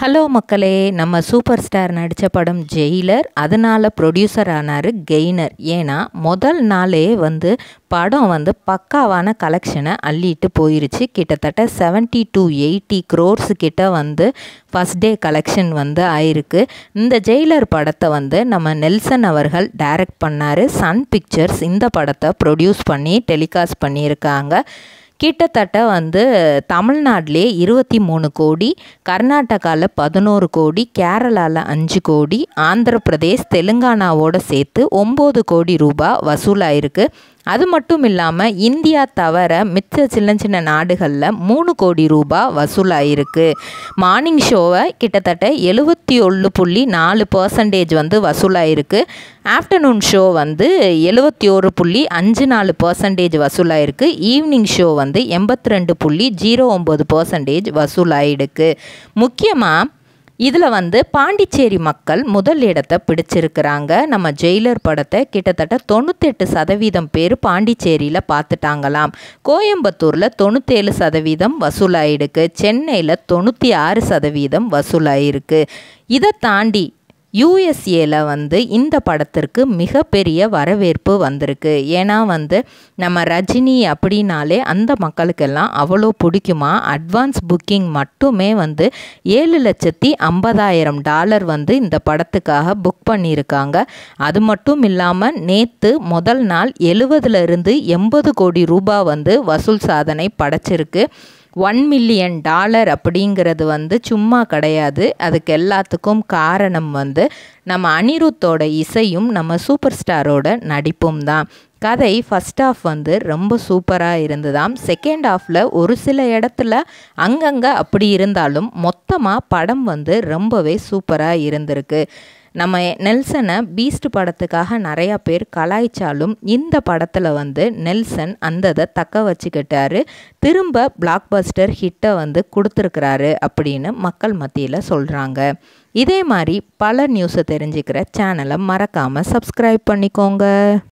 hello மக்களே நம்ம super star நடித்த படம் ஜெயிலர் அதனால் ப்ரொடியூசர் ஆனார் கெய்னர் ஏன்னா முதல் நாளே வந்து படம் வந்து பக்காவான கலெக்ஷனை அள்ளிட்டு போயிருச்சு கிட்டத்தட்ட செவன்ட்டி டு எயிட்டி க்ரோர்ஸ் கிட்ட வந்து ஃபஸ்ட் டே கலெக்ஷன் வந்து ஆயிருக்கு இந்த ஜெயிலர் படத்தை வந்து நம்ம நெல்சன் அவர்கள் டைரக்ட் பண்ணார் சன் பிக்சர்ஸ் இந்த படத்தை ப்ரொடியூஸ் பண்ணி டெலிகாஸ்ட் பண்ணியிருக்காங்க கிட்டத்தட்ட வந்து தமிழ்நாட்டிலே இருபத்தி மூணு கோடி கர்நாடகாவில் பதினோரு கோடி கேரளாவில் அஞ்சு கோடி ஆந்திர பிரதேஷ் தெலுங்கானாவோட சேர்த்து ஒம்பது கோடி ரூபாய் வசூலாயிருக்கு அது மட்டும் இல்லாமல் இந்தியா தவிர மிச்ச சின்ன சின்ன நாடுகளில் மூணு கோடி ரூபாய் வசூலாயிருக்கு மார்னிங் ஷோவை கிட்டத்தட்ட எழுபத்தி ஒன்று புள்ளி நாலு பர்சன்டேஜ் வந்து வசூலாயிருக்கு ஆஃப்டர்நூன் ஷோ வந்து எழுபத்தி ஒரு புள்ளி அஞ்சு நாலு பர்சன்டேஜ் வசூலாயிருக்கு ஈவினிங் ஷோ வந்து எண்பத்தி ரெண்டு புள்ளி ஜீரோ ஒம்பது பர்சன்டேஜ் வசூலாயிடுக்கு முக்கியமாக இதில் வந்து பாண்டிச்சேரி மக்கள் முதல் இடத்தை பிடிச்சிருக்கிறாங்க நம்ம ஜெயிலர் படத்தை கிட்டத்தட்ட தொண்ணூத்தெட்டு சதவீதம் பேர் பாண்டிச்சேரியில் பார்த்துட்டாங்களாம் கோயம்புத்தூரில் தொண்ணூற்றேழு சதவீதம் வசூலாயிருக்கு சென்னையில் தொண்ணூற்றி ஆறு சதவீதம் வசூலாயிருக்கு இதை தாண்டி யூஎஸ்ஏல வந்து இந்த படத்திற்கு மிகப்பெரிய வரவேற்பு வந்திருக்கு ஏன்னா வந்து நம்ம ரஜினி அப்படின்னாலே அந்த மக்களுக்கெல்லாம் அவ்வளோ பிடிக்குமா அட்வான்ஸ் புக்கிங் மட்டுமே வந்து ஏழு லட்சத்தி ஐம்பதாயிரம் டாலர் வந்து இந்த படத்துக்காக புக் பண்ணியிருக்காங்க அது மட்டும் இல்லாமல் நேற்று முதல் நாள் எழுபதுலேருந்து எண்பது கோடி ரூபாய் வந்து வசூல் சாதனை படைச்சிருக்கு ஒன் மில்லியன் டாலர் அப்படிங்கிறது வந்து சும்மா கிடையாது அதுக்கு எல்லாத்துக்கும் காரணம் வந்து நம்ம அனிருத்தோட இசையும் நம்ம சூப்பர் ஸ்டாரோட நடிப்பும் தான் கதை ஃபஸ்ட் ஆஃப் வந்து ரொம்ப சூப்பராக இருந்ததாம் செகண்ட் ஆஃபில் ஒரு சில இடத்துல அங்கங்கே அப்படி இருந்தாலும் மொத்தமாக படம் வந்து ரொம்பவே சூப்பராக இருந்திருக்கு நம்ம நெல்சனை பீஸ்ட் படத்துக்காக நிறையா பேர் கலாய்ச்சாலும் இந்த படத்தில் வந்து நெல்சன் அந்த இதை தக்க வச்சுக்கிட்டாரு திரும்ப பிளாக் பஸ்டர் ஹிட்டை வந்து கொடுத்துருக்குறாரு அப்படின்னு மக்கள் மத்தியில் சொல்கிறாங்க இதே மாதிரி பல நியூஸை தெரிஞ்சுக்கிற சேனலை மறக்காமல் சப்ஸ்கிரைப் பண்ணிக்கோங்க